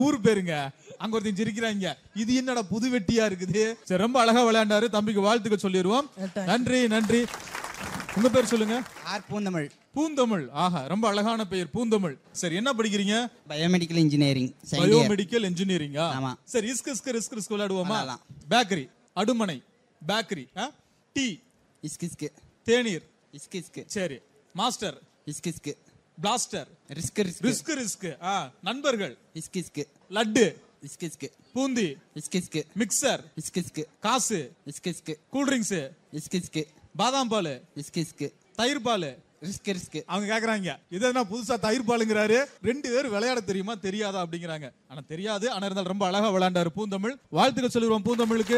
ஊர் பேருங்க அங்க ஒருத்தன் சிரிக்கிறாங்க இது என்னடா புது வெட்டியா இருக்குது சரி ரொம்ப அழகா விளையாண்டாரு தம்பிக்கு வாழ்த்துக்கள் சொல்லிடுவோம் நன்றி நன்றி உங்க பேர் சொல்லுங்க ஆர் பூந்தமிழ் பூந்தமிழ் ஆஹா ரொம்ப அழகான பெயர் பூந்தமிழ் சரி என்ன படிக்கிறீங்க biomedical engineering second year biomedical இன்ஜினியரிங்கா ஆமா. சரி இஸ்க் இஸ்க் ரிஸ்க் ரிஸ்க் விளையாடுவோமா விளையாடலாம். பேக்கரி அடுமனை பேக்கரி டீ இஸ்கு இஸ்கு தேநீர் இஸ்கு இஸ்கு சரி மாஸ்டர் இஸ்கு இஸ்கு plaster risk risk risk risk நண்பர்கள் இஸ்கு இஸ்கு லட்டு இஸ்கு இஸ்கு பூந்தி இஸ்கு இஸ்கு மிக்சர் இஸ்கு இஸ்கு காசு இஸ்கு இஸ்கு கூல் ட்ரிங்க்ஸ் இஸ்கு இஸ்கு பாதாம் பால் இஸ்கு இஸ்கு தயிர் பால் ரிஸ்க் ரிஸ்க் அவங்க கேக்குறாங்க இது என்ன புதுசா தயிர் பாலுங்கிறாரு ரெண்டு பேரும் விளையாட தெரியுமா தெரியாதா அப்படிங்கிறாங்க ஆனா தெரியாது ஆனா இருந்தாலும் ரொம்ப அழகா விளையாண்டாரு பூந்தமிழ் வாழ்த்துக்கள் சொல்லிடுவோம் பூந்தமிழுக்கு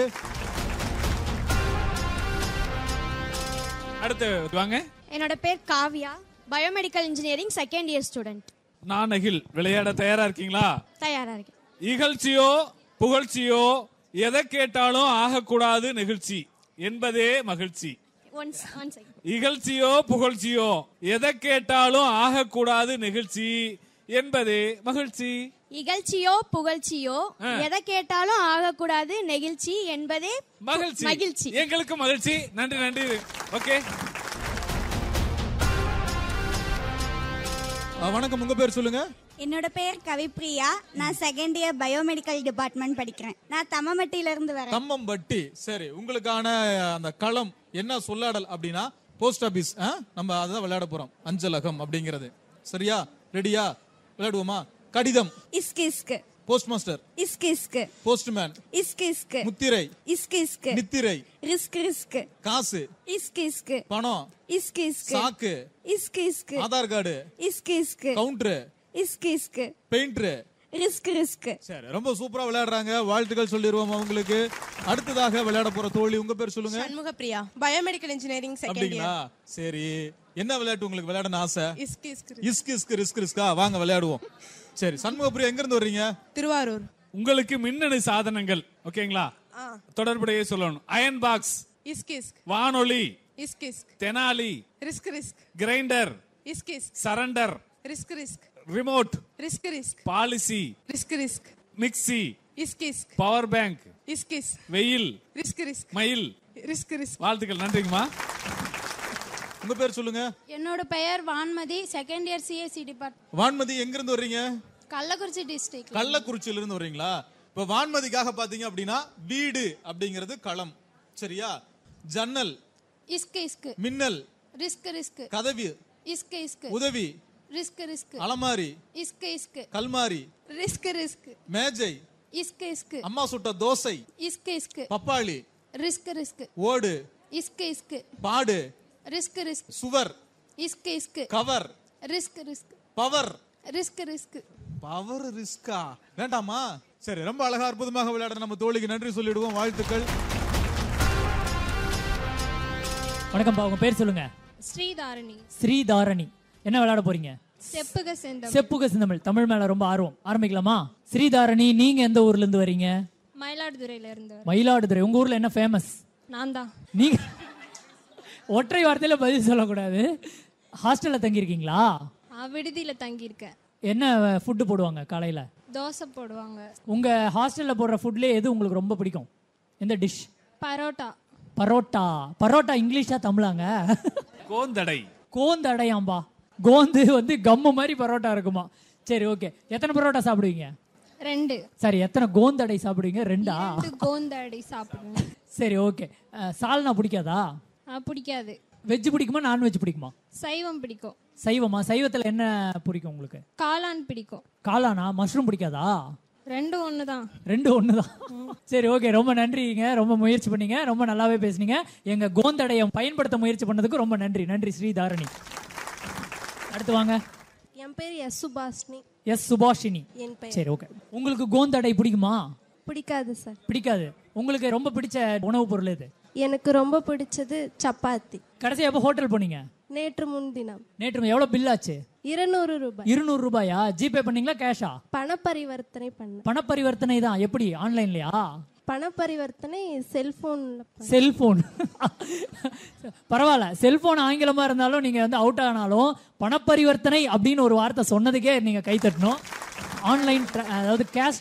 அடுத்து வாங்க என்னோட பேர் Kavya biomedical engineering second year student நான் அகில் விளையாட தயாரா இருக்கீங்களா தயாரா இருக்கேன் இகழ்ச்சியோ புகழ்ச்சியோ எதை கேட்டாலும் ஆகக்கூடாது நெகிழ்ச்சி என்பதே மகிழ்ச்சி ஒன்ஸ் ஒன் செகண்ட் இகழ்ச்சியோ புகழ்ச்சியோ எதை கேட்டாலும் ஆகக்கூடாது நெகிழ்ச்சி என்பதே மகிழ்ச்சி இகழ்ச்சியோ புகழ்ச்சியோ எதை கேட்டாலும் ஆகக்கூடாது நெகிழ்ச்சி என்பதே மகிழ்ச்சி மகிழ்ச்சி எங்களுக்கு மகிழ்ச்சி நன்றி நன்றி ஓகே அஹ், வணக்கம் உங்க பேர் சொல்லுங்க என்னோட பேர் கவிப்ரியா நான் செகண்ட் இயர் பயோமெடிக்கல் டிபார்ட்மெண்ட் படிக்கிறேன் நான் தம்மமட்டில இருந்து வரேன் தம்மம்பட்டி சரி உங்களுக்கான அந்த களம் என்ன சொல்லாடல் அப்படின்னா போஸ்ட் ஆபீஸ் நம்ம அதான் விளையாட போறோம் அஞ்சலகம் அப்படிங்கிறது சரியா ரெடியா விளையாடுவோமா கடிதம் இஸ்கு இஸ்கு போஸ்ட் மாஸ்டர் இஸ்கு இஸ்கு போஸ்ட்மேன் இஸ்கு இஸ்கு முத்திரை இஸ்கு இஸ்கு நித்திரை ரிஸ்க் ரிஸ்க் காசு இஸ்கு இஸ்கு பணம் இஸ்கு இஸ்கு சாக்கு இஸ்கு இஸ்கு ஆதார் கார்டு இஸ்கு இஸ்கு கவுண்டரு இஸ்கு இஸ்கு பெயிண்டரு ரிஸ்க் ரிஸ்க் சரி ரொம்ப சூப்பரா விளையாடுறாங்க வாழ்த்துக்கள் சொல்லிடுவோம் அவங்களுக்கு அடுத்ததாக விளையாட போற தோழி உங்க பேர் சொல்லுங்க சண்முகப்பிரியா பயோமெடிக்கல் இன்ஜினியரிங் செகண்ட் அப்படிங்களா சரி என்ன விளையாட்டு உங்களுக்கு விளையாடணும் ஆசை இஸ்கு இஸ்கு இஸ்க் இஸ்க் ரிஸ்க் ரிஸ்கா வாங்க விளையாடுவோம் சரி சண்முகப்பிரியா எங்க இருந்து வர்றீங்க திருவாரூர் உங்களுக்கு மின்னணு சாதனங்கள் ஓகேங்களா ஆ தொடர்புடைய சொல்லணும் அயன் பாக்ஸ் இஸ்கு இஸ்க் வானொலி இஸ்கு இஸ்க் தெனாலி ரிஸ்க் ரிஸ்க் கிரைண்டர் இஸ்கு இஸ்க் surrender risk risk remote risk risk policy risk risk mixie இஸ்கு இஸ்க் பவர் பேங்க் இஸ்கு இஸ்க் வெயில் ரிஸ்க் ரிஸ்க் மயில் ரிஸ்க் ரிஸ்க் வாழ்த்துக்கள் நன்றிங்கம்மா உங்க பேர் சொல்லுங்க என்னோட பெயர் Vanmathi second year CSC department Vanmathi எங்க இருந்து வர்றீங்க கள்ளக்குறிச்சி டிஸ்ட்ரிக்ட் கள்ளக்குறிச்சியில இருந்து வர்றீங்களா இப்ப வான்மதிக்காக பாத்தீங்க அப்படின்னா வீடு அப்படிங்கிறது களம் சரியா ஜன்னல் இஸ்கு இஸ்கு மின்னல் ரிஸ்க் ரிஸ்க் கதவி இஸ்கு இஸ்கு உதவி ரிஸ்க் ரிஸ்க் அலமாரி இஸ்கு இஸ்கு கல்மாரி ரிஸ்க் ரிஸ்க் மேஜை இஸ்கு இஸ்கு அம்மா சுட்ட தோசை இஸ்கு இஸ்கு பப்பாளி ரிஸ்க் ரிஸ்க் ஓடு இஸ்கு இஸ்கு பாடு ரிஸ்க் ரிஸ்க் சுவர் இஸ்கு இஸ்கு cover risk risk power risk risk power ரிஸ்கா வேண்டாமா சரி ரொம்ப அழகா அற்புதமாக விளையாடுற நம்ம தோழிக்கு நன்றி சொல்லிடுவோம் வாழ்த்துக்கள் வணக்கம்ப்பா உங்க பேர் சொல்லுங்க ஸ்ரீதாரணி ஸ்ரீதாரணி என்ன விளையாட போறீங்க செப்புக செந்தம் செப்புக சிந்தமிழ் தமிழ் மேல ரொம்ப ஆர்வம் ஆரம்பிக்கலாமா ஸ்ரீதாரணி நீங்க எந்த ஊர்ல இருந்து வரீங்க மயிலாடுதுறையில இருந்து மயிலாடுதுறை உங்க ஊர்ல என்ன ஃபேமஸ் நான் தான் நீங்க ஒற்றை வார்த்தையில பதில் சொல்லக்கூடாது ஹாஸ்டல்ல தங்கியிருக்கீங்களா விடுதியில தங்கியிருக்கேன் என்ன ஃபுட்டு போடுவாங்க காலையில தோசை போடுவாங்க உங்க ஹாஸ்டல்ல போடுற ஃபுட்லயே எது உங்களுக்கு ரொம்ப பிடிக்கும் எந்த டிஷ் பரோட்டா பரோட்டா பரோட்டா இங்கிலீஷா தமிழாங்க கோந்தடை கோந்தடையாம்பா கோந்து வந்து கம்மு மாதிரி பரோட்டா இருக்குமா சரி ஓகே எத்தனை பரோட்டா சாப்பிடுவீங்க ரெண்டு சரி எத்தனை கோந்தடை சாப்பிடுவீங்க ரெண்டா ரெண்டு கோந்தடி சாப்பிடுவேன் சரி ஓகே சால்னா பிடிக்காதா ஆ, பிடிக்காது வெஜ் பிடிக்குமா நான்வெஜ் பிடிக்குமா சைவம் பிடிக்கும் சைவமா சைவத்துல என்ன பிடிக்கும் உங்களுக்கு காளான் பிடிக்கும் காளானா மஷ்ரூம் பிடிக்காதா ரெண்டும் ஒன்று தான் ரெண்டு ஒன்று தான் சரி ஓகே ரொம்ப நன்றிங்க ரொம்ப முயற்சி பண்ணீங்க ரொம்ப நல்லாவே பேசுனீங்க எங்க கோந்தடையை பயன்படுத்த முயற்சி பண்ணதுக்கு ரொம்ப நன்றி நன்றி ஸ்ரீதாரணி அடுத்து வாங்க என் பேர் எஸ் சுபாஷினி எஸ் சுபாஷினி என் பெயர் சரி ஓகே உங்களுக்கு கோந்தடை பிடிக்குமா பிடிக்காது சார் பிடிக்காது உங்களுக்கு ரொம்ப பிடிச்ச உணவுப் பொருள் எது எனக்கு ரொம்ப பிடிச்சது சப்பாத்தி கடைசியா எப்போ ஹோட்டல் போனீங்க நேற்று முன்தினம் நேற்று எவ்வளவு பில் ஆச்சு இருநூறு ரூபாய் இருநூறு ரூபாயா ஜிபே பண்ணீங்களா கேஷா பண பரிவர்த்தனை பண்ணேன் பண பரிவர்த்தனை தான் எப்படி ஆன்லைன்லயா பண பரிவர்த்தனை செல்போன்ல செல்போன் பரவாயில்ல செல்போன் ஆங்கிலமா இருந்தாலும் நீங்க வந்து அவுட் ஆனாலும் பணப்பரிவர்த்தனை அப்படின்னு ஒரு வார்த்தை சொன்னதுக்கே நீங்க கை தட்டணும் ஆன்லைன் அதாவது கேஷ்